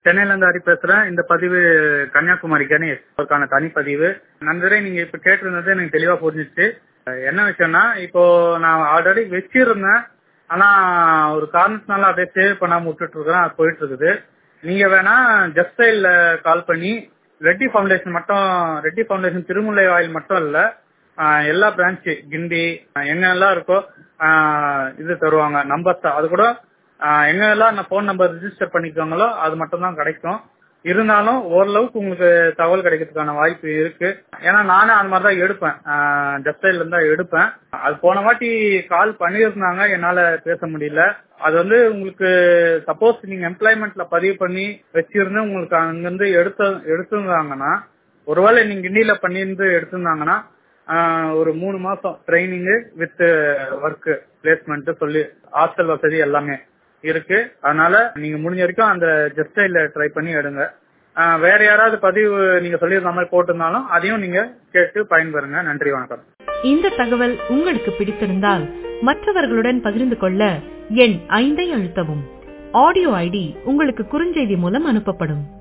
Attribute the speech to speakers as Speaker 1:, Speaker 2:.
Speaker 1: சென்னையில இருந்து ஹரி பேசுறேன் இந்த பதிவு கன்னியாகுமரி கணேஷ் அவருக்கான தனிப்பதிவு நண்பரே நீங்க இப்ப கேட்டிருந்தது எனக்கு தெளிவா புரிஞ்சிச்சு என்ன விஷயம்னா இப்போ நான் ஆல்ரெடி வச்சிருந்தேன் ஆனா ஒரு காரணத்தினால அப்படியே சேவ் பண்ணாம விட்டுட்டு இருக்கிறேன் அது போயிட்டு இருக்குது நீங்க வேணா ஜஸ்ட் சைல்ல கால் பண்ணி ரெட்டி ஃபவுண்டேஷன் மட்டும் ரெட்டி ஃபவுண்டேஷன் திருமுல்லை ஆயில் மட்டும் இல்ல ஆஹ் எல்லா பிரான்ச் கிண்டி ஆஹ் எங்க எல்லாம் இருக்கோ ஆஹ் இது தருவாங்க நம்பர் தான் அது கூட ஆஹ் எங்க எல்லாம் போன் நம்பர் ரிஜிஸ்டர் பண்ணிக்கோங்களோ அது மட்டும் தான் கிடைக்கும் இருந்தாலும் ஓரளவுக்கு உங்களுக்கு தகவல் கிடைக்கிறதுக்கான வாய்ப்பு இருக்கு ஏன்னா நானே அந்த மாதிரி தான் எடுப்பேன் ஜஸ்டைல இருந்தா எடுப்பேன் அது போன வாட்டி கால் பண்ணியிருந்தாங்க என்னால பேச முடியல அது வந்து உங்களுக்கு சப்போஸ் நீங்க எம்ப்ளாய்மெண்ட்ல பதிவு பண்ணி வச்சிருந்து உங்களுக்கு அங்கிருந்து எடுத்த எடுத்திருந்தாங்கன்னா ஒருவேளை நீங்க கிண்டியில பண்ணியிருந்து எடுத்திருந்தாங்கன்னா ஆஹ் ஒரு மூணு மாசம் ட்ரைனிங் வித் ஒர்க் பிளேஸ்மெண்ட் சொல்லி ஹாஸ்டல் வசதி எல்லாமே இருக்கு அதனால நீங்க முடிஞ்ச வரைக்கும் அந்த ஜெஸ்டைல ட்ரை பண்ணி எடுங்க ஆஹ் வேற யாராவது பதிவு நீங்க சொல்லியிருந்த மாதிரி போட்டிருந்தாலும் அதையும் நீங்க கேட்டு பயன்பெறுங்க நன்றி வணக்கம்
Speaker 2: இந்த தகவல் உங்களுக்கு பிடித்திருந்தால் மற்றவர்களுடன் பகிர்ந்து கொள்ள எண் ஐந்தை அழுத்தவும் ஆடியோ ஐடி உங்களுக்கு குறுஞ்செய்தி மூலம் அனுப்பப்படும்